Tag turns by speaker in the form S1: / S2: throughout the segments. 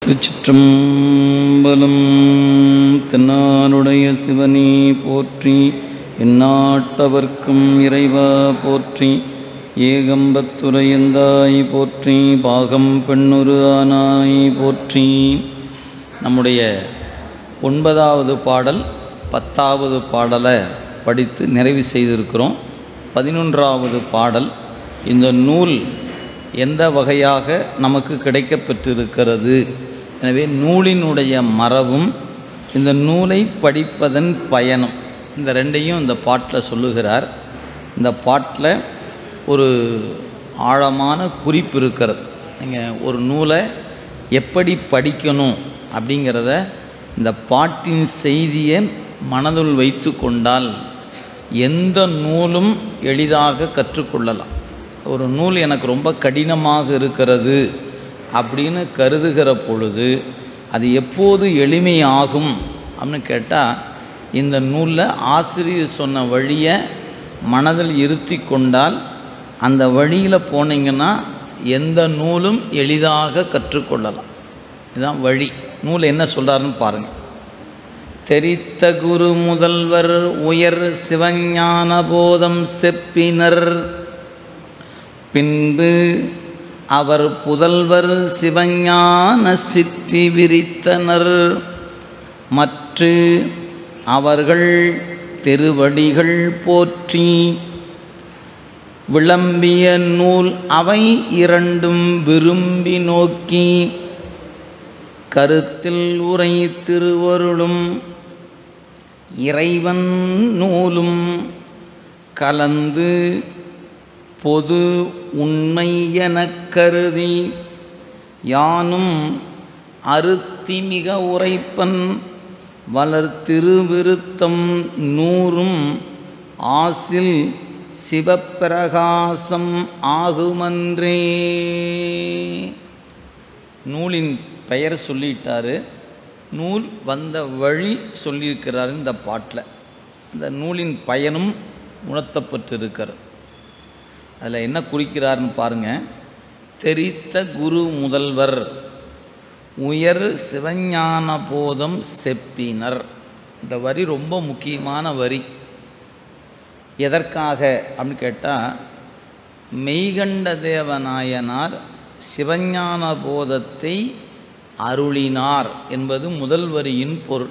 S1: திருச்சிற்றம்பலம் தென்னானுடைய சிவனே போற்றி எந்நாட்டவர்க்கும் இறைவா போற்றி ஏகம்பத்துரையந்தாய் போற்றி பாகம் பெண்ணுரு ஆனாய் போற்றி நம்முடைய ஒன்பதாவது பாடல் பத்தாவது பாடலை படித்து நிறைவு செய்திருக்கிறோம் பதினொன்றாவது பாடல் இந்த நூல் எந்த வகையாக நமக்கு கிடைக்கப் பெற்றிருக்கிறது எனவே நூலினுடைய மரபும் இந்த நூலை படிப்பதன் பயனும் இந்த ரெண்டையும் இந்த பாட்டில் சொல்லுகிறார் இந்த பாட்டில் ஒரு ஆழமான குறிப்பு இருக்கிறது நீங்கள் ஒரு நூலை எப்படி படிக்கணும் அப்படிங்கிறத இந்த பாட்டின் செய்தியை மனதுள் வைத்து கொண்டால் எந்த நூலும் எளிதாக கற்றுக்கொள்ளலாம் ஒரு நூல் எனக்கு ரொம்ப கடினமாக இருக்கிறது அப்படின்னு கருதுகிற பொழுது அது எப்போது எளிமையாகும் அப்படின்னு கேட்டால் இந்த நூலில் ஆசிரியர் சொன்ன வழியை மனதில் இருத்தி கொண்டால் அந்த வழியில் போனீங்கன்னா எந்த நூலும் எளிதாக கற்றுக்கொள்ளலாம் இதுதான் வழி நூல் என்ன சொல்கிறாருன்னு பாருங்கள் தெரித்த குரு முதல்வர் உயர் சிவஞான போதம் செப்பினர் பின்பு அவர் புதல்வர் சிவஞான சித்தி விரித்தனர் மற்ற அவர்கள் திருவடிகள் போற்றி விளம்பிய நூல் அவை இரண்டும் விரும்பி நோக்கி கருத்தில் உரை திருவருளும் இறைவன் நூலும் கலந்து பொது உண்மை எனக் கருதி யானும் அறுத்தி மிக உரைப்பன் வளர்த்திருவிருத்தம் நூறும் ஆசில் சிவப்பிரகாசம் ஆகுமன்றே நூலின் பெயர் சொல்லிட்டாரு நூல் வந்த வழி சொல்லியிருக்கிறார் இந்த பாட்டில் இந்த நூலின் பயனும் உணர்த்தப்பட்டிருக்கிறது அதில் என்ன குறிக்கிறார்னு பாருங்கள் தெரித்த குரு முதல்வர் உயர் சிவஞான போதம் செப்பினர் இந்த வரி ரொம்ப முக்கியமான வரி எதற்காக அப்படின்னு கேட்டால் மெய்கண்ட தேவநாயனார் சிவஞான போதத்தை அருளினார் என்பது முதல் வரியின் பொருள்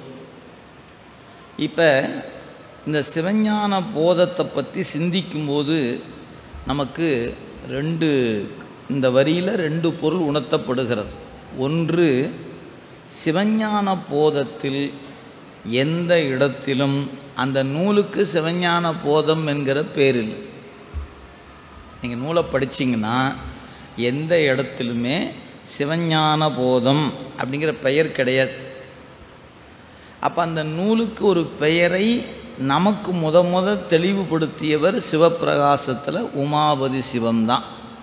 S1: இப்போ இந்த சிவஞான போதத்தை பற்றி சிந்திக்கும்போது நமக்கு ரெண்டு இந்த வரியில் ரெண்டு பொருள் உணர்த்தப்படுகிறது ஒன்று சிவஞான போதத்தில் எந்த இடத்திலும் அந்த நூலுக்கு சிவஞான போதம் என்கிற பேரில் நீங்கள் நூலை படிச்சிங்கன்னா எந்த இடத்திலுமே சிவஞான போதம் அப்படிங்கிற பெயர் கிடையாது அப்போ அந்த நூலுக்கு ஒரு பெயரை நமக்கு முத முத தெளிவுபடுத்தியவர் சிவப்பிரகாசத்தில் உமாபதி சிவம்தான்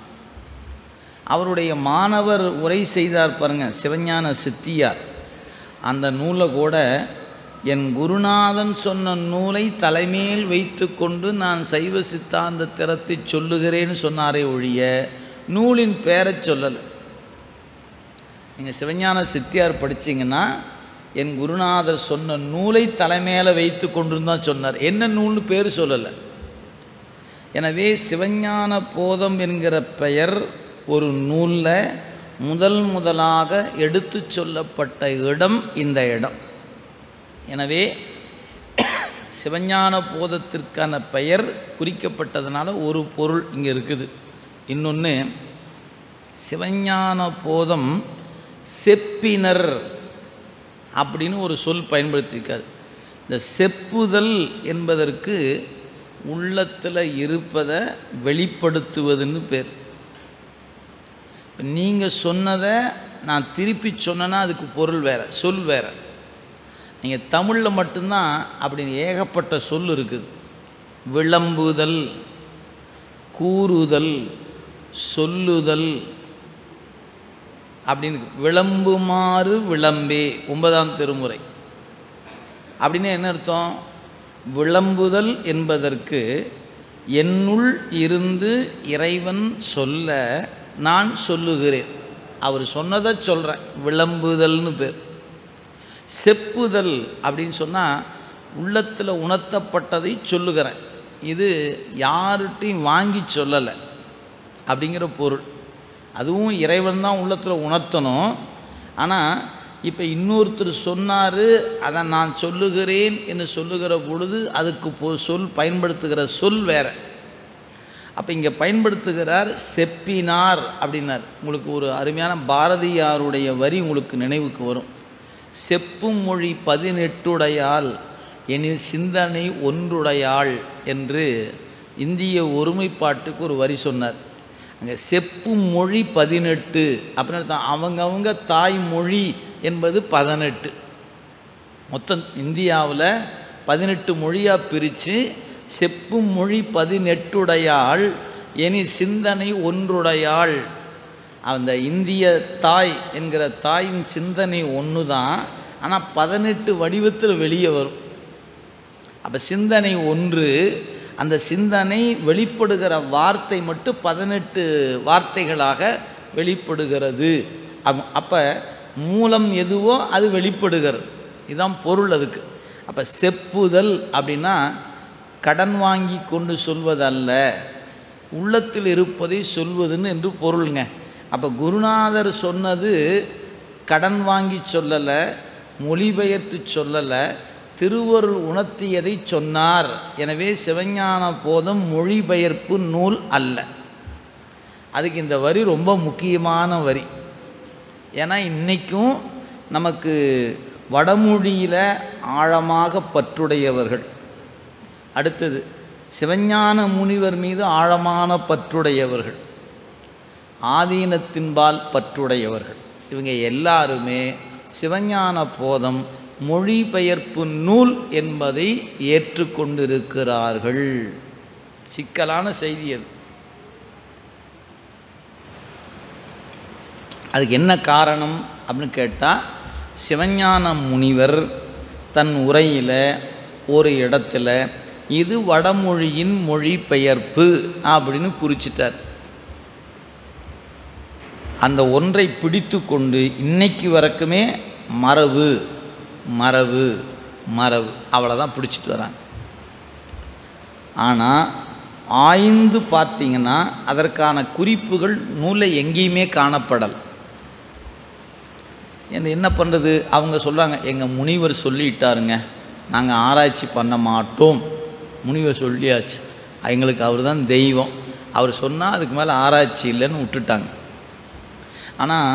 S1: அவருடைய மாணவர் உரை செய்தார் பாருங்க சிவஞான சித்தியார் அந்த நூலை கூட என் குருநாதன் சொன்ன நூலை தலைமையில் வைத்து கொண்டு நான் சைவ சித்தாந்த திறத்தை சொல்லுகிறேன்னு சொன்னாரே ஒழிய நூலின் பேரை சொல்லலை நீங்கள் சிவஞான சித்தியார் படித்தீங்கன்னா என் குருநாதர் சொன்ன நூலை தலைமையில் வைத்து கொண்டு தான் சொன்னார் என்ன நூல்னு பேர் சொல்லலை எனவே சிவஞான போதம் என்கிற பெயர் ஒரு நூலில் முதல் முதலாக எடுத்து சொல்லப்பட்ட இடம் இந்த இடம் எனவே சிவஞான போதத்திற்கான பெயர் குறிக்கப்பட்டதுனால ஒரு பொருள் இங்கே இருக்குது இன்னொன்று சிவஞான போதம் செப்பினர் அப்படின்னு ஒரு சொல் பயன்படுத்தியிருக்காது இந்த செப்புதல் என்பதற்கு உள்ளத்தில் இருப்பதை வெளிப்படுத்துவதுன்னு பேர் இப்போ நீங்கள் சொன்னதை நான் திருப்பி சொன்னேன்னா அதுக்கு பொருள் வேறு சொல் வேறு நீங்கள் தமிழில் மட்டும்தான் அப்படி ஏகப்பட்ட சொல் இருக்குது விளம்புதல் கூறுதல் சொல்லுதல் அப்படின்னு விளம்புமாறு விளம்பே ஒன்பதாம் திருமுறை அப்படின்னு என்ன அர்த்தம் விளம்புதல் என்பதற்கு என்னுள் இருந்து இறைவன் சொல்ல நான் சொல்லுகிறேன் அவர் சொன்னதை சொல்கிறேன் விளம்புதல்னு பேர் செப்புதல் அப்படின்னு சொன்னால் உள்ளத்தில் உணர்த்தப்பட்டதை சொல்லுகிறேன் இது யார்கிட்டையும் வாங்கி சொல்லலை அப்படிங்கிற பொருள் அதுவும் இறைவன் தான் உள்ளத்தில் உணர்த்தணும் ஆனால் இப்போ இன்னொருத்தர் சொன்னார் அதை நான் சொல்லுகிறேன் என்று சொல்லுகிற பொழுது அதுக்கு பொ சொல் பயன்படுத்துகிற சொல் வேறு அப்போ இங்கே பயன்படுத்துகிறார் செப்பினார் அப்படின்னார் உங்களுக்கு ஒரு அருமையான பாரதியாருடைய வரி உங்களுக்கு நினைவுக்கு வரும் செப்பும் மொழி பதினெட்டுடையாள் எனில் சிந்தனை ஒன்றுடையாள் என்று இந்திய ஒருமைப்பாட்டுக்கு ஒரு வரி சொன்னார் அங்கே செப்பும் மொழி பதினெட்டு அப்படின்னு தான் அவங்கவுங்க தாய்மொழி என்பது பதினெட்டு மொத்தம் இந்தியாவில் பதினெட்டு மொழியாக பிரித்து செப்பும் மொழி பதினெட்டுடையாள் இனி சிந்தனை ஒன்றுடையாள் அந்த இந்திய தாய் என்கிற தாயின் சிந்தனை ஒன்று தான் ஆனால் பதினெட்டு வடிவத்தில் வெளியே வரும் அப்போ சிந்தனை ஒன்று அந்த சிந்தனை வெளிப்படுகிற வார்த்தை மட்டும் பதினெட்டு வார்த்தைகளாக வெளிப்படுகிறது அப்போ மூலம் எதுவோ அது வெளிப்படுகிறது இதுதான் பொருள் அதுக்கு அப்போ செப்புதல் அப்படின்னா கடன் வாங்கி கொண்டு சொல்வதல்ல உள்ளத்தில் இருப்பதை சொல்வதுன்னு என்று பொருளுங்க அப்போ குருநாதர் சொன்னது கடன் வாங்கி சொல்லலை மொழிபெயர்த்து சொல்லலை திருவருள் உணர்த்தியதை சொன்னார் எனவே சிவஞான போதம் மொழிபெயர்ப்பு நூல் அல்ல அதுக்கு இந்த வரி ரொம்ப முக்கியமான வரி ஏன்னா இன்றைக்கும் நமக்கு வடமொழியில் ஆழமாக பற்றுடையவர்கள் அடுத்தது சிவஞான முனிவர் மீது ஆழமான பற்றுடையவர்கள் ஆதீனத்தின்பால் பற்றுடையவர்கள் இவங்க எல்லாருமே சிவஞான போதம் மொழிபெயர்ப்பு நூல் என்பதை ஏற்றுக்கொண்டிருக்கிறார்கள் சிக்கலான செய்தி அது அதுக்கு என்ன காரணம் அப்படின்னு கேட்டால் சிவஞான முனிவர் தன் உரையில் ஒரு இடத்துல இது வடமொழியின் மொழிபெயர்ப்பு அப்படின்னு குறிச்சிட்டார் அந்த ஒன்றை பிடித்து கொண்டு இன்னைக்கு வரைக்குமே மரபு மரபு மரபு அவ்வளோதான் பிடிச்சிட்டு வராங்க ஆனால் ஆய்ந்து பார்த்தீங்கன்னா அதற்கான குறிப்புகள் நூலை எங்கேயுமே காணப்படல் என்ன என்ன பண்ணுறது அவங்க சொல்கிறாங்க எங்கள் முனிவர் சொல்லிட்டாருங்க நாங்கள் ஆராய்ச்சி பண்ண மாட்டோம் முனிவர் சொல்லியாச்சு எங்களுக்கு அவர் தான் தெய்வம் அவர் சொன்னால் அதுக்கு மேலே ஆராய்ச்சி இல்லைன்னு விட்டுட்டாங்க ஆனால்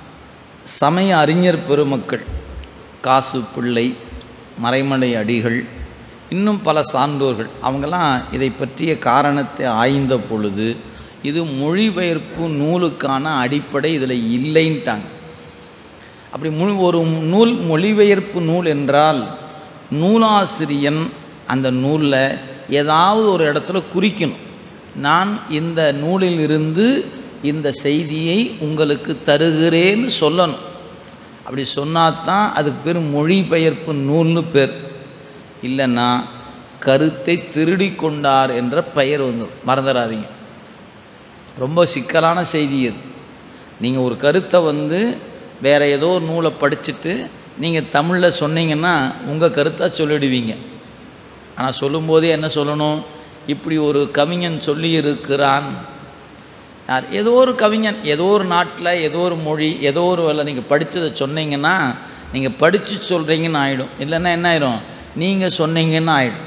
S1: சமய அறிஞர் பெருமக்கள் காசு பிள்ளை மறைமலை அடிகள் இன்னும் பல சான்றோர்கள் அவங்கெல்லாம் இதை பற்றிய காரணத்தை ஆய்ந்த பொழுது இது மொழிபெயர்ப்பு நூலுக்கான அடிப்படை இதில் இல்லைன்ட்டாங்க அப்படி மு ஒரு நூல் மொழிபெயர்ப்பு நூல் என்றால் நூலாசிரியன் அந்த நூலில் ஏதாவது ஒரு இடத்துல குறிக்கணும் நான் இந்த நூலில் இருந்து இந்த செய்தியை உங்களுக்கு தருகிறேன்னு சொல்லணும் அப்படி சொன்னால் தான் அதுக்கு பேர் மொழிபெயர்ப்பு நூல்னு பேர் இல்லைன்னா கருத்தை திருடி கொண்டார் என்ற பெயர் வந்து மறந்துடாதீங்க ரொம்ப சிக்கலான செய்தி அது நீங்கள் ஒரு கருத்தை வந்து வேறு ஏதோ ஒரு நூலை படிச்சுட்டு நீங்கள் தமிழில் சொன்னீங்கன்னா உங்கள் கருத்தாக சொல்லிடுவீங்க ஆனால் சொல்லும்போதே என்ன சொல்லணும் இப்படி ஒரு கவிஞன் சொல்லியிருக்கிறான் யார் ஏதோ ஒரு கவிஞன் ஏதோ ஒரு நாட்டில் ஏதோ ஒரு மொழி ஏதோ ஒரு வேலை நீங்கள் படித்ததை சொன்னீங்கன்னா நீங்கள் படித்து சொல்கிறீங்கன்னு ஆகிடும் இல்லைன்னா என்ன ஆயிடும் நீங்கள் சொன்னீங்கன்னு ஆகிடும்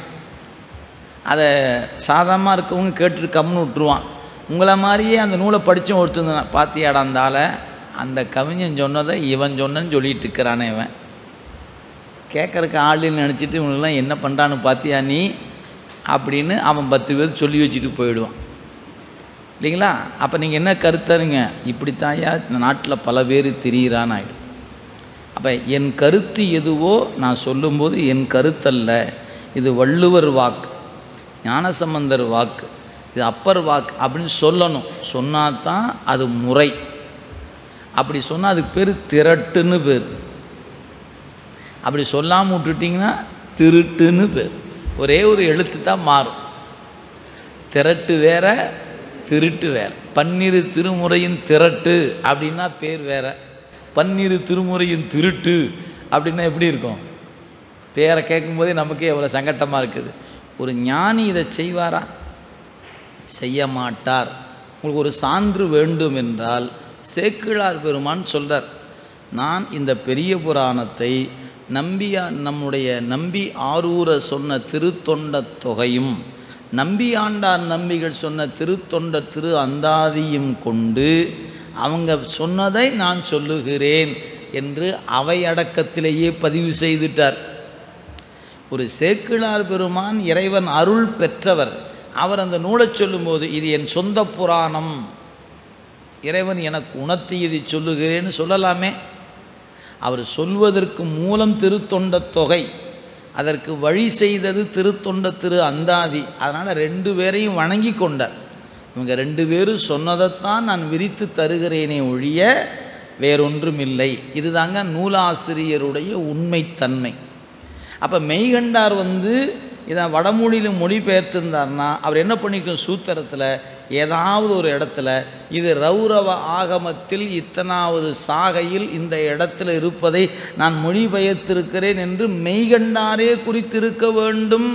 S1: அதை சாதாரணமாக இருக்கவங்க கேட்டுட்டு கம்னு விட்டுருவான் உங்களை மாதிரியே அந்த நூலை படித்தும் ஒருத்தர் பாத்தியாடா அந்த ஆளை அந்த கவிஞன் சொன்னதை இவன் சொன்னன்னு சொல்லிட்டு இருக்கிறானே இவன் கேட்குறக்கு ஆளுன்னு நினச்சிட்டு இவனுக்கெல்லாம் என்ன பண்ணுறான்னு பார்த்தியா நீ அப்படின்னு அவன் பத்து பேர் சொல்லி வச்சுட்டு போயிடுவான் இல்லைங்களா அப்போ நீங்கள் என்ன கருத்தருங்க இப்படித்தாயா இந்த நாட்டில் பல பேர் திரியிறான்னு ஆகிடும் அப்போ என் கருத்து எதுவோ நான் சொல்லும்போது என் கருத்தல்ல இது வள்ளுவர் வாக்கு ஞானசம்பந்தர் வாக்கு இது அப்பர் வாக்கு அப்படின்னு சொல்லணும் சொன்னால் தான் அது முறை அப்படி சொன்னால் அதுக்கு பேர் திரட்டுன்னு பேர் அப்படி சொல்லாமல் விட்டுட்டிங்கன்னா திருட்டுன்னு பேர் ஒரே ஒரு எழுத்து தான் மாறும் திரட்டு வேற திருட்டு வேற பன்னிரு திருமுறையின் திரட்டு அப்படின்னா பேர் வேற பன்னிரு திருமுறையின் திருட்டு அப்படின்னா எப்படி இருக்கும் பேரை கேட்கும்போதே நமக்கே எவ்வளோ சங்கட்டமாக இருக்குது ஒரு ஞானி இதை செய்வாரா செய்ய மாட்டார் உங்களுக்கு ஒரு சான்று வேண்டும் என்றால் சேக்கிழார் பெருமான் சொல்றார் நான் இந்த பெரிய புராணத்தை நம்பியா நம்முடைய நம்பி ஆரூர சொன்ன திருத்தொண்ட தொகையும் நம்பி ஆண்டார் நம்பிகள் சொன்ன திருத்தொண்ட திரு அந்தாதியும் கொண்டு அவங்க சொன்னதை நான் சொல்லுகிறேன் என்று அவை அடக்கத்திலேயே பதிவு செய்துட்டார் ஒரு சேக்கிழார் பெருமான் இறைவன் அருள் பெற்றவர் அவர் அந்த நூலைச் சொல்லும்போது இது என் சொந்த புராணம் இறைவன் எனக்கு உணர்த்தி இதை சொல்லுகிறேன்னு சொல்லலாமே அவர் சொல்வதற்கு மூலம் திருத்தொண்ட தொகை அதற்கு வழி செய்தது திருத்தொண்ட திரு அந்தாதி அதனால் ரெண்டு பேரையும் வணங்கி கொண்டார் இவங்க ரெண்டு பேரும் சொன்னதைத்தான் நான் விரித்து தருகிறேனே ஒழிய வேறொன்றும் இல்லை இதுதாங்க நூலாசிரியருடைய உண்மைத்தன்மை அப்போ மெய்கண்டார் வந்து இதை வடமொழியில் மொழிபெயர்த்திருந்தார்னா அவர் என்ன பண்ணிக்கணும் சூத்திரத்தில் ஏதாவது ஒரு இடத்துல இது ரௌரவ ஆகமத்தில் இத்தனாவது சாகையில் இந்த இடத்துல இருப்பதை நான் மொழிபெயர்த்திருக்கிறேன் என்று மெய்கண்டாரே குறித்திருக்க வேண்டும்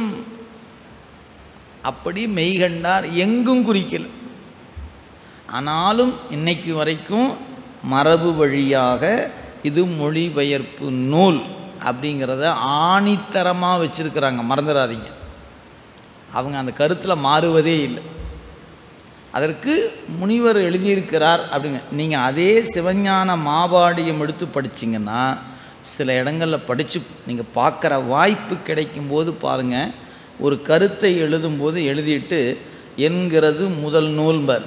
S1: அப்படி மெய்கண்டார் எங்கும் குறிக்கல ஆனாலும் இன்னைக்கு வரைக்கும் மரபு வழியாக இது மொழிபெயர்ப்பு நூல் அப்படிங்கிறத ஆணித்தரமாக வச்சுருக்கிறாங்க மறந்துடாதீங்க அவங்க அந்த கருத்தில் மாறுவதே இல்லை அதற்கு முனிவர் எழுதியிருக்கிறார் அப்படிங்க நீங்கள் அதே சிவஞான மாபாடியம் எடுத்து படிச்சிங்கன்னா சில இடங்களில் படித்து நீங்கள் பார்க்குற வாய்ப்பு கிடைக்கும்போது பாருங்கள் ஒரு கருத்தை எழுதும்போது எழுதிட்டு என்கிறது முதல் நூல்பர்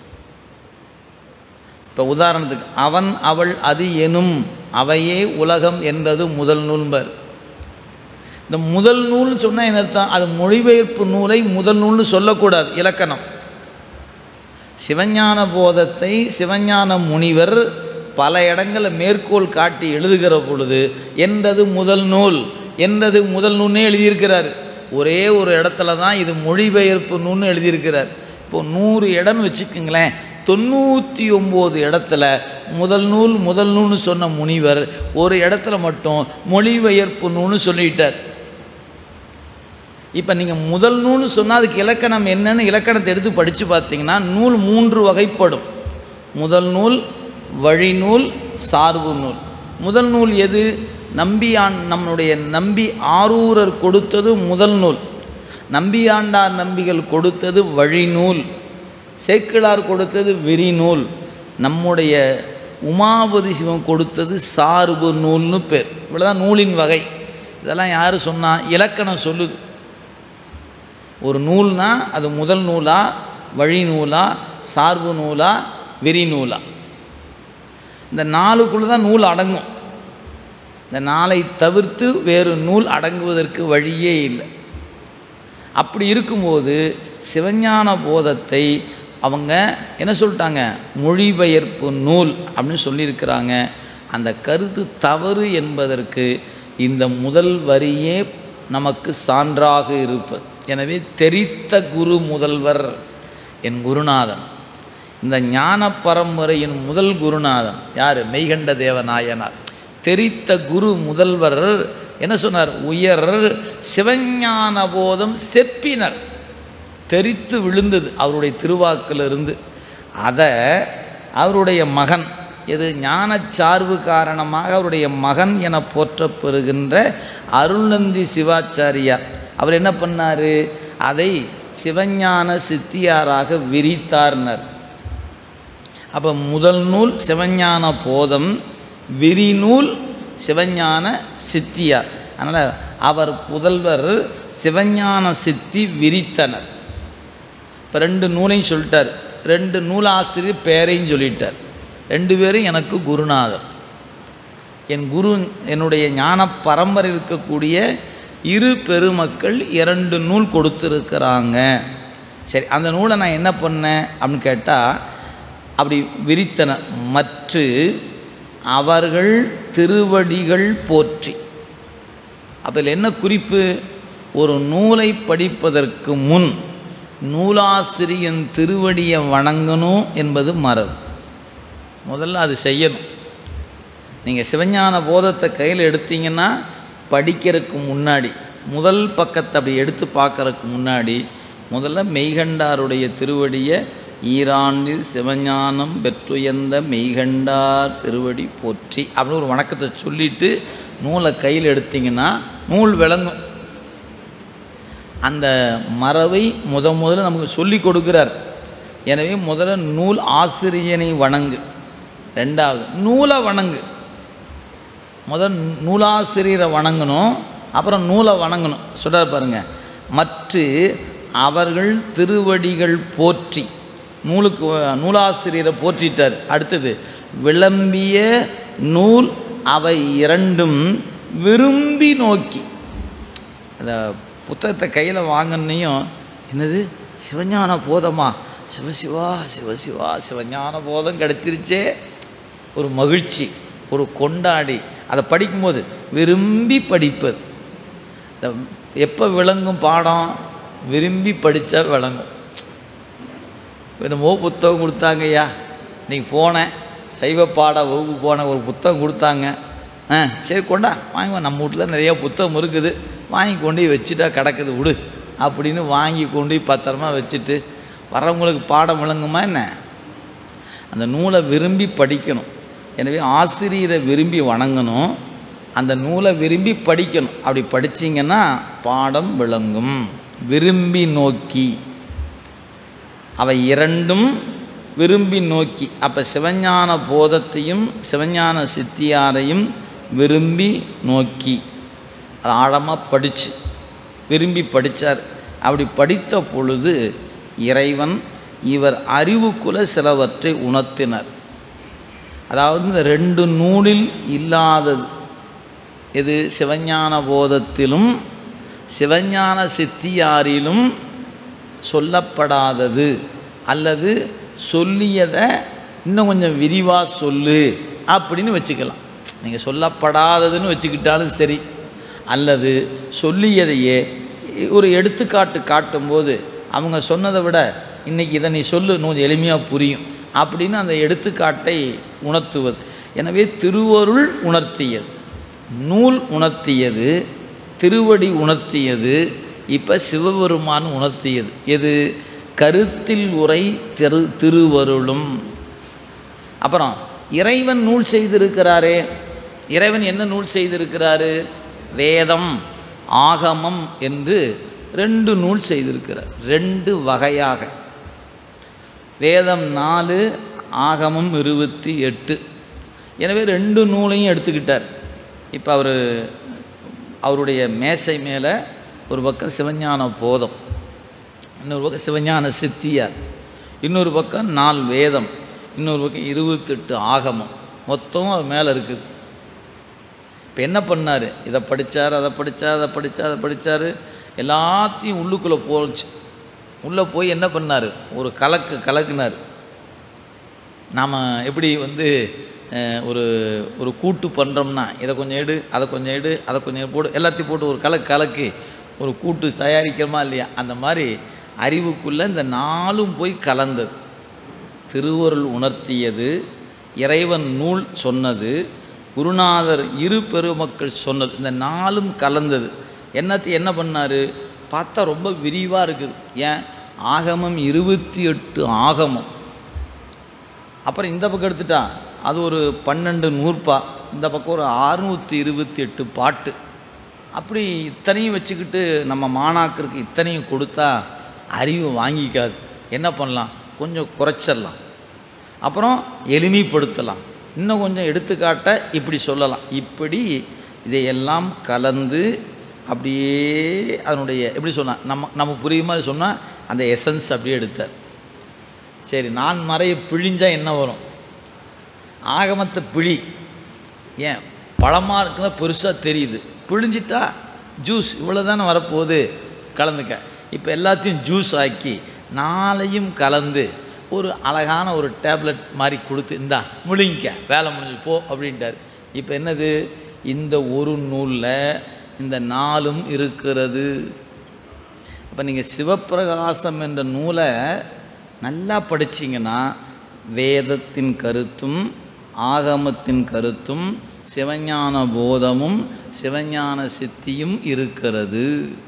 S1: இப்போ உதாரணத்துக்கு அவன் அவள் அது எனும் அவையே உலகம் என்றது முதல் நூல்பர் இந்த முதல் நூல்னு சொன்னால் என்ன அர்த்தம் அது மொழிபெயர்ப்பு நூலை முதல் நூல்னு சொல்லக்கூடாது இலக்கணம் சிவஞான போதத்தை சிவஞான முனிவர் பல இடங்களில் மேற்கோள் காட்டி எழுதுகிற பொழுது என்றது முதல் நூல் என்றது முதல் நூல்னே எழுதியிருக்கிறார் ஒரே ஒரு இடத்துல தான் இது மொழிபெயர்ப்பு நூல்னு எழுதியிருக்கிறார் இப்போ நூறு இடம் வச்சுக்கோங்களேன் தொண்ணூற்றி ஒம்பது இடத்துல முதல் நூல் முதல் நூல்னு சொன்ன முனிவர் ஒரு இடத்துல மட்டும் மொழிபெயர்ப்பு நூல்னு சொல்லிட்டார் இப்போ நீங்கள் முதல் நூல்னு சொன்னால் அதுக்கு இலக்கணம் என்னன்னு இலக்கணத்தை எடுத்து படித்து பார்த்தீங்கன்னா நூல் மூன்று வகைப்படும் முதல் நூல் வழிநூல் சார்பு நூல் முதல் நூல் எது நம்பியான் நம்முடைய நம்பி ஆரூரர் கொடுத்தது முதல் நூல் நம்பியாண்டார் நம்பிகள் கொடுத்தது வழிநூல் சேக்கிழார் கொடுத்தது விரிநூல் நம்முடைய உமாபதி சிவம் கொடுத்தது சார்பு நூல்னு பேர் இவ்வளோதான் நூலின் வகை இதெல்லாம் யார் சொன்னால் இலக்கணம் சொல்லுது ஒரு நூல்னா அது முதல் நூலா வழி நூலா சார்பு நூலா விரி நூலா இந்த நாலுக்குள்ளே தான் நூல் அடங்கும் இந்த நாளை தவிர்த்து வேறு நூல் அடங்குவதற்கு வழியே இல்லை அப்படி இருக்கும்போது சிவஞான போதத்தை அவங்க என்ன சொல்லிட்டாங்க மொழிபெயர்ப்பு நூல் அப்படின்னு சொல்லியிருக்கிறாங்க அந்த கருத்து தவறு என்பதற்கு இந்த முதல் வரியே நமக்கு சான்றாக இருப்பது எனவே தெரித்த குரு முதல்வர் என் குருநாதன் இந்த ஞான பரம்பரையின் முதல் குருநாதன் யார் மெய்கண்ட தேவநாயனார் தெரித்த குரு முதல்வர் என்ன சொன்னார் உயர் சிவஞான போதம் செப்பினர் தெரித்து விழுந்தது அவருடைய திருவாக்கிலிருந்து அதை அவருடைய மகன் இது ஞானச்சார்பு காரணமாக அவருடைய மகன் என போற்றப்பெறுகின்ற அருள்நந்தி சிவாச்சாரியார் அவர் என்ன பண்ணார் அதை சிவஞான சித்தியாராக விரித்தார்னர் அப்போ முதல் நூல் சிவஞான போதம் விரிநூல் சிவஞான சித்தியார் அதனால் அவர் புதல்வர் சிவஞான சித்தி விரித்தனர் இப்போ ரெண்டு நூலையும் சொல்லிட்டார் ரெண்டு நூலாசிரியர் பேரையும் சொல்லிட்டார் ரெண்டு பேரும் எனக்கு குருநாதர் என் குரு என்னுடைய ஞான பரம்பரை இருக்கக்கூடிய இரு பெருமக்கள் இரண்டு நூல் கொடுத்துருக்கிறாங்க சரி அந்த நூலை நான் என்ன பண்ணேன் அப்படின்னு கேட்டால் அப்படி விரித்தன மற்ற அவர்கள் திருவடிகள் போற்றி அப்போ இதில் என்ன குறிப்பு ஒரு நூலை படிப்பதற்கு முன் நூலாசிரியன் திருவடியை வணங்கணும் என்பது மரபு முதல்ல அது செய்யணும் நீங்கள் சிவஞான போதத்தை கையில் எடுத்தீங்கன்னா படிக்கிறதுக்கு முன்னாடி முதல் பக்கத்தை அப்படி எடுத்து பார்க்கறதுக்கு முன்னாடி முதல்ல மெய்கண்டாருடைய திருவடியை ஈராண்டு சிவஞானம் பெற்றுயர்ந்த மெய்கண்டார் திருவடி போற்றி அப்படின்னு ஒரு வணக்கத்தை சொல்லிட்டு நூலை கையில் எடுத்தீங்கன்னா நூல் விளங்கும் அந்த மரபை முத முதல்ல நமக்கு சொல்லி கொடுக்கிறார் எனவே முதல்ல நூல் ஆசிரியனை வணங்கு ரெண்டாவது நூலை வணங்கு முதல் நூலாசிரியரை வணங்கணும் அப்புறம் நூலை வணங்கணும் சொல்கிறார் பாருங்க மற்ற அவர்கள் திருவடிகள் போற்றி நூலுக்கு நூலாசிரியரை போற்றிட்டார் அடுத்தது விளம்பிய நூல் அவை இரண்டும் விரும்பி நோக்கி அந்த புத்தகத்தை கையில் வாங்கினையும் என்னது சிவஞான போதமா சிவசிவா சிவசிவா சிவஞான போதம் கிடைச்சிருச்சே ஒரு மகிழ்ச்சி ஒரு கொண்டாடி அதை படிக்கும்போது விரும்பி படிப்பது இந்த எப்போ விளங்கும் பாடம் விரும்பி படித்தா விளங்கும் என்னமோ புத்தகம் கொடுத்தாங்கய்யா இன்னைக்கு போனேன் சைவ பாட வகுப்பு போனேன் ஒரு புத்தகம் கொடுத்தாங்க ஆ சரி கொண்டா வாங்கி வா. நம்ம வீட்டில் நிறைய புத்தகம் இருக்குது வாங்கி கொண்டு போய் வச்சுட்டா கிடக்குது விடு அப்படின்னு வாங்கி கொண்டு போய் பத்திரமா வச்சுட்டு வரவங்களுக்கு பாடம் விளங்குமா என்ன அந்த நூலை விரும்பி படிக்கணும் எனவே ஆசிரியரை விரும்பி வணங்கணும் அந்த நூலை விரும்பி படிக்கணும் அப்படி படிச்சீங்கன்னா பாடம் விளங்கும் விரும்பி நோக்கி அவை இரண்டும் விரும்பி நோக்கி அப்போ சிவஞான போதத்தையும் சிவஞான சித்தியாரையும் விரும்பி நோக்கி அது ஆழமாக படித்து விரும்பி படித்தார் அப்படி படித்த பொழுது இறைவன் இவர் அறிவுக்குல சிலவற்றை உணர்த்தினர் அதாவது இந்த ரெண்டு நூலில் இல்லாதது இது சிவஞான போதத்திலும் சிவஞான சித்தியாரிலும் சொல்லப்படாதது அல்லது சொல்லியதை இன்னும் கொஞ்சம் விரிவாக சொல்லு அப்படின்னு வச்சுக்கலாம் நீங்கள் சொல்லப்படாததுன்னு வச்சுக்கிட்டாலும் சரி அல்லது சொல்லியதையே ஒரு எடுத்துக்காட்டு காட்டும்போது அவங்க சொன்னதை விட இன்றைக்கி இதை நீ சொல்லு இன்னும் கொஞ்சம் எளிமையாக புரியும் அப்படின்னு அந்த எடுத்துக்காட்டை உணர்த்துவது எனவே திருவருள் உணர்த்தியது நூல் உணர்த்தியது திருவடி உணர்த்தியது இப்போ சிவபெருமான் உணர்த்தியது எது கருத்தில் உரை திரு திருவருளும் அப்புறம் இறைவன் நூல் செய்திருக்கிறாரே இறைவன் என்ன நூல் செய்திருக்கிறாரு வேதம் ஆகமம் என்று ரெண்டு நூல் செய்திருக்கிறார் ரெண்டு வகையாக வேதம் நாலு ஆகமம் இருபத்தி எட்டு எனவே ரெண்டு நூலையும் எடுத்துக்கிட்டார் இப்போ அவர் அவருடைய மேசை மேலே ஒரு பக்கம் சிவஞான போதம் இன்னொரு பக்கம் சிவஞான சித்தியார் இன்னொரு பக்கம் நாலு வேதம் இன்னொரு பக்கம் இருபத்தெட்டு ஆகமம் மொத்தம் அது மேலே இருக்குது இப்போ என்ன பண்ணார் இதை படித்தார் அதை படித்தார் அதை படித்தார் அதை படித்தார் எல்லாத்தையும் உள்ளுக்குள்ளே போச்சு உள்ளே போய் என்ன பண்ணார் ஒரு கலக்கு கலக்குனார் நாம் எப்படி வந்து அஹ், ஒரு ஒரு கூட்டு பண்ணுறோம்னா இதை கொஞ்சம் எடு அதை கொஞ்சம் எடு அதை கொஞ்சம் போடு எல்லாத்தையும் போட்டு ஒரு கலக்கு கலக்கி ஒரு கூட்டு தயாரிக்கிறோமா இல்லையா அந்த மாதிரி அறிவுக்குள்ளே இந்த நாளும் போய் கலந்தது திருவருள் உணர்த்தியது இறைவன் நூல் சொன்னது குருநாதர் இரு பெருமக்கள் சொன்னது இந்த நாளும் கலந்தது என்னத்தை என்ன பண்ணார் பார்த்தா ரொம்ப விரிவாக இருக்குது ஏன் ஆகமம் இருபத்தி எட்டு ஆகமம் அப்புறம் இந்த பக்கம் எடுத்துட்டா அது ஒரு பன்னெண்டு நூற்பா இந்த பக்கம் ஒரு அறுநூற்றி இருபத்தி எட்டு பாட்டு அப்படி இத்தனையும் வச்சுக்கிட்டு நம்ம மாணாக்கருக்கு இத்தனையும் கொடுத்தா அறிவு வாங்கிக்காது என்ன பண்ணலாம் கொஞ்சம் குறைச்சிடலாம் அப்புறம் எளிமைப்படுத்தலாம் இன்னும் கொஞ்சம் எடுத்துக்காட்ட இப்படி சொல்லலாம் இப்படி இதையெல்லாம் கலந்து அப்படியே அதனுடைய எப்படி சொன்னால் நம்ம நம்ம புரியுற மாதிரி சொன்னால் அந்த எசன்ஸ் அப்படியே எடுத்தார் சரி நான் மறைய பிழிஞ்சா என்ன வரும் ஆகமத்தை பிழி ஏன் பழமாக இருக்குன்னா பெருசாக தெரியுது பிழிஞ்சிட்டா ஜூஸ் இவ்வளோ தானே வரப்போகுது கலந்துக்க இப்போ எல்லாத்தையும் ஜூஸ் ஆக்கி நாளையும் கலந்து ஒரு அழகான ஒரு டேப்லெட் மாதிரி கொடுத்து இந்தா முழுங்கிக்க வேலை முடிஞ்சு போ அப்படின்ட்டார் இப்போ என்னது இந்த ஒரு நூலில் இந்த நாளும் இருக்கிறது அப்போ நீங்கள் சிவப்பிரகாசம் என்ற நூலை நல்லா படிச்சீங்கன்னா வேதத்தின் கருத்தும் ஆகமத்தின் கருத்தும் சிவஞான போதமும் சிவஞான சித்தியும் இருக்கிறது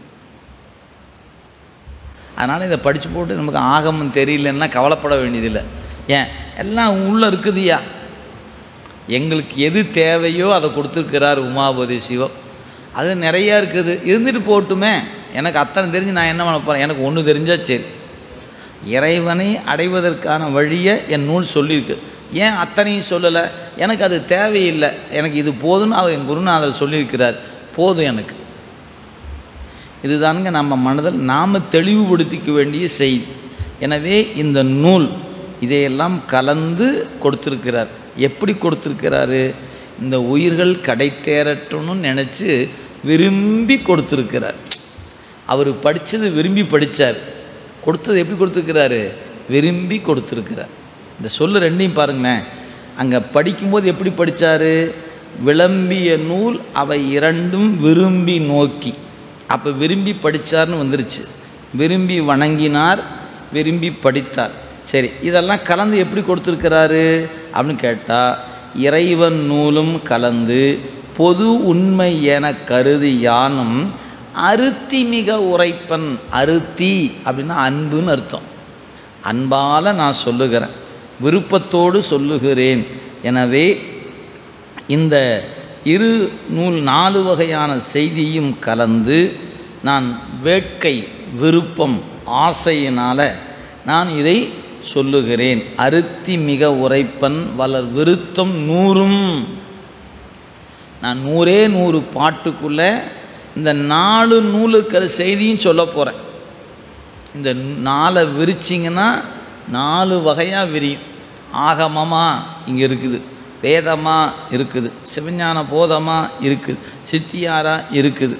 S1: அதனால் இதை படித்து போட்டு நமக்கு ஆகமம் தெரியலன்னா கவலைப்பட வேண்டியதில்லை ஏன் எல்லாம் உள்ளே இருக்குதுயா எங்களுக்கு எது தேவையோ அதை கொடுத்துருக்கிறார் உமாபதி சிவம் அது நிறையா இருக்குது இருந்துட்டு போட்டுமே எனக்கு அத்தனை தெரிஞ்சு நான் என்ன பண்ண போகிறேன் எனக்கு ஒன்று தெரிஞ்சால் சரி இறைவனை அடைவதற்கான வழியை என் நூல் சொல்லியிருக்கு ஏன் அத்தனையும் சொல்லலை எனக்கு அது தேவையில்லை எனக்கு இது போதும்னு அவர் என் குருநாதர் சொல்லியிருக்கிறார் போதும் எனக்கு இதுதானுங்க நம்ம மனதில் நாம் தெளிவுபடுத்திக்க வேண்டிய செய்தி எனவே இந்த நூல் இதையெல்லாம் கலந்து கொடுத்துருக்கிறார் எப்படி கொடுத்துருக்கிறாரு இந்த உயிர்கள் கடை தேரட்டும்னு நினச்சி விரும்பி கொடுத்துருக்கிறார் அவர் படித்தது விரும்பி படித்தார் கொடுத்தது எப்படி கொடுத்துருக்கிறாரு விரும்பி கொடுத்துருக்கிறார் இந்த சொல்லு ரெண்டையும் பாருங்களேன் அங்கே படிக்கும்போது எப்படி படித்தார் விளம்பிய நூல் அவை இரண்டும் விரும்பி நோக்கி அப்போ விரும்பி படித்தார்னு வந்துருச்சு விரும்பி வணங்கினார் விரும்பி படித்தார் சரி இதெல்லாம் கலந்து எப்படி கொடுத்துருக்கிறாரு அப்படின்னு கேட்டால் இறைவன் நூலும் கலந்து பொது உண்மை என கருதி யானும் அருத்தி மிக உரைப்பன் அருத்தி அப்படின்னா அன்புன்னு அர்த்தம் அன்பால் நான் சொல்லுகிறேன் விருப்பத்தோடு சொல்லுகிறேன் எனவே இந்த இரு நூல் நாலு வகையான செய்தியும் கலந்து நான் வேட்கை விருப்பம் ஆசையினால் நான் இதை சொல்லுகிறேன் அருத்தி மிக உரைப்பன் வளர் விருத்தம் நூறும் நான் நூறே நூறு பாட்டுக்குள்ளே இந்த நாலு நூலுக்கிற செய்தியும் சொல்ல போகிறேன் இந்த நாளை விரிச்சிங்கன்னா நாலு வகையாக விரியும் ஆகமமாக இங்கே இருக்குது வேதமாக இருக்குது சிவஞான போதமாக இருக்குது சித்தியாராக இருக்குது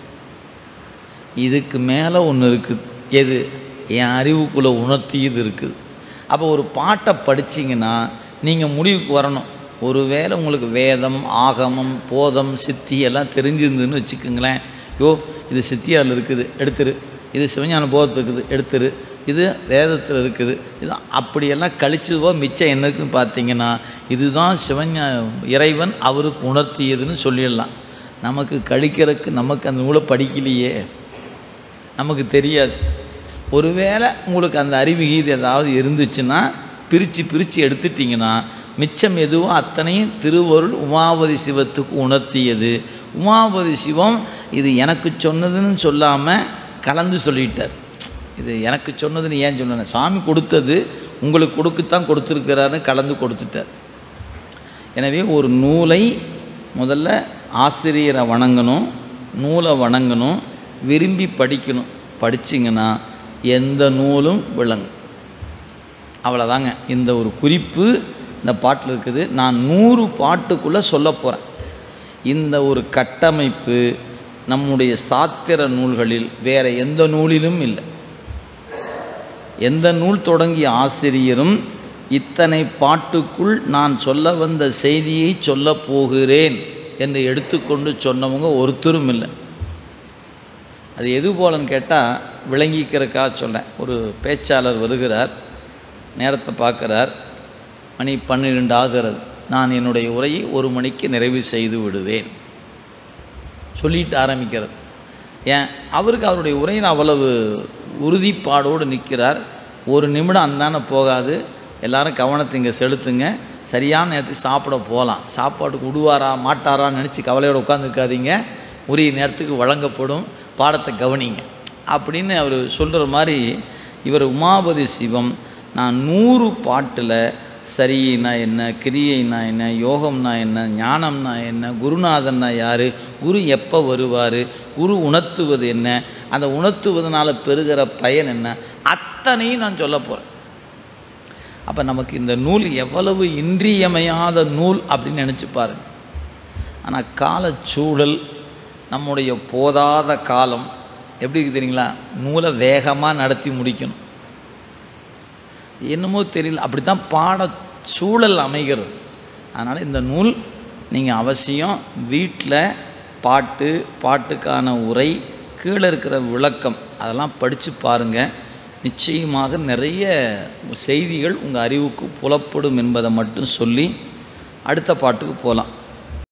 S1: இதுக்கு மேலே ஒன்று இருக்குது எது என் அறிவுக்குள்ளே உணர்த்தியது இருக்குது அப்போ ஒரு பாட்டை படிச்சிங்கன்னா நீங்கள் முடிவுக்கு வரணும் ஒருவேளை உங்களுக்கு வேதம் ஆகமம் போதம் சித்தி எல்லாம் தெரிஞ்சிருந்துன்னு வச்சுக்கோங்களேன் யோ இது சித்தியாரில் இருக்குது எடுத்துரு இது சிவஞான போதத்தில் இருக்குது எடுத்துரு இது வேதத்தில் இருக்குது இது அப்படியெல்லாம் கழிச்சதுவோ மிச்சம் என்ன இருக்குன்னு பார்த்தீங்கன்னா இதுதான் சிவஞா இறைவன் அவருக்கு உணர்த்தியதுன்னு சொல்லிடலாம் நமக்கு கழிக்கிறதுக்கு நமக்கு அந்த நூலை படிக்கலையே நமக்கு தெரியாது ஒருவேளை உங்களுக்கு அந்த அறிவு கீது ஏதாவது இருந்துச்சுன்னா பிரித்து பிரித்து எடுத்துட்டிங்கன்னா மிச்சம் எதுவோ அத்தனையும் திருவருள் உமாபதி சிவத்துக்கு உணர்த்தியது உமாபதி சிவம் இது எனக்கு சொன்னதுன்னு சொல்லாமல் கலந்து சொல்லிட்டார் இது எனக்கு சொன்னதுன்னு ஏன் சொன்னேன் சாமி கொடுத்தது உங்களுக்கு கொடுக்கத்தான் கொடுத்துருக்கிறாருன்னு கலந்து கொடுத்துட்டார் எனவே ஒரு நூலை முதல்ல ஆசிரியரை வணங்கணும் நூலை வணங்கணும் விரும்பி படிக்கணும் படிச்சிங்கன்னா எந்த நூலும் விளங்கும் அவ்வளோதாங்க இந்த ஒரு குறிப்பு இந்த பாட்டில் இருக்குது நான் நூறு பாட்டுக்குள்ளே சொல்ல போகிறேன் இந்த ஒரு கட்டமைப்பு நம்முடைய சாத்திர நூல்களில் வேறு எந்த நூலிலும் இல்லை எந்த நூல் தொடங்கிய ஆசிரியரும் இத்தனை பாட்டுக்குள் நான் சொல்ல வந்த செய்தியை சொல்லப் போகிறேன் என்று எடுத்துக்கொண்டு சொன்னவங்க ஒருத்தரும் இல்லை அது எது போலன்னு கேட்டால் விளங்கிக்கிறக்காக சொன்னேன் ஒரு பேச்சாளர் வருகிறார் நேரத்தை பார்க்குறார் மணி பன்னிரெண்டு ஆகிறது நான் என்னுடைய உரையை ஒரு மணிக்கு நிறைவு செய்து விடுவேன் சொல்லிட்டு ஆரம்பிக்கிறது ஏன் அவருக்கு அவருடைய உரையில் அவ்வளவு உறுதிப்பாடோடு நிற்கிறார் ஒரு நிமிடம் அந்தான போகாது எல்லாரும் கவனத்தை இங்கே செலுத்துங்க சரியான நேரத்துக்கு சாப்பிட போகலாம் சாப்பாட்டுக்கு விடுவாரா மாட்டாரான்னு நினச்சி கவலையோடு உட்காந்துருக்காதீங்க உரிய நேரத்துக்கு வழங்கப்படும் பாடத்தை கவனிங்க அப்படின்னு அவர் சொல்கிற மாதிரி இவர் உமாபதி சிவம் நான் நூறு பாட்டில் சரினா என்ன கிரியைனா என்ன யோகம்னா என்ன ஞானம்னா என்ன குருநாதன்னா யார் குரு எப்போ வருவார் குரு உணர்த்துவது என்ன அந்த உணர்த்துவதனால் பெறுகிற பயன் என்ன அத்தனையும் நான் சொல்ல போகிறேன் அப்போ நமக்கு இந்த நூல் எவ்வளவு இன்றியமையாத நூல் அப்படின்னு நினச்சி பாருங்க ஆனால் காலச்சூழல் நம்முடைய போதாத காலம் எப்படி இருக்குது தெரியுங்களா நூலை வேகமாக நடத்தி முடிக்கணும் என்னமோ தெரியல அப்படி தான் பாட சூழல் அமைகிறது அதனால் இந்த நூல் நீங்கள் அவசியம் வீட்டில் பாட்டு பாட்டுக்கான உரை கீழே இருக்கிற விளக்கம் அதெல்லாம் படித்து பாருங்கள் நிச்சயமாக நிறைய செய்திகள் உங்கள் அறிவுக்கு புலப்படும் என்பதை மட்டும் சொல்லி அடுத்த பாட்டுக்கு போகலாம்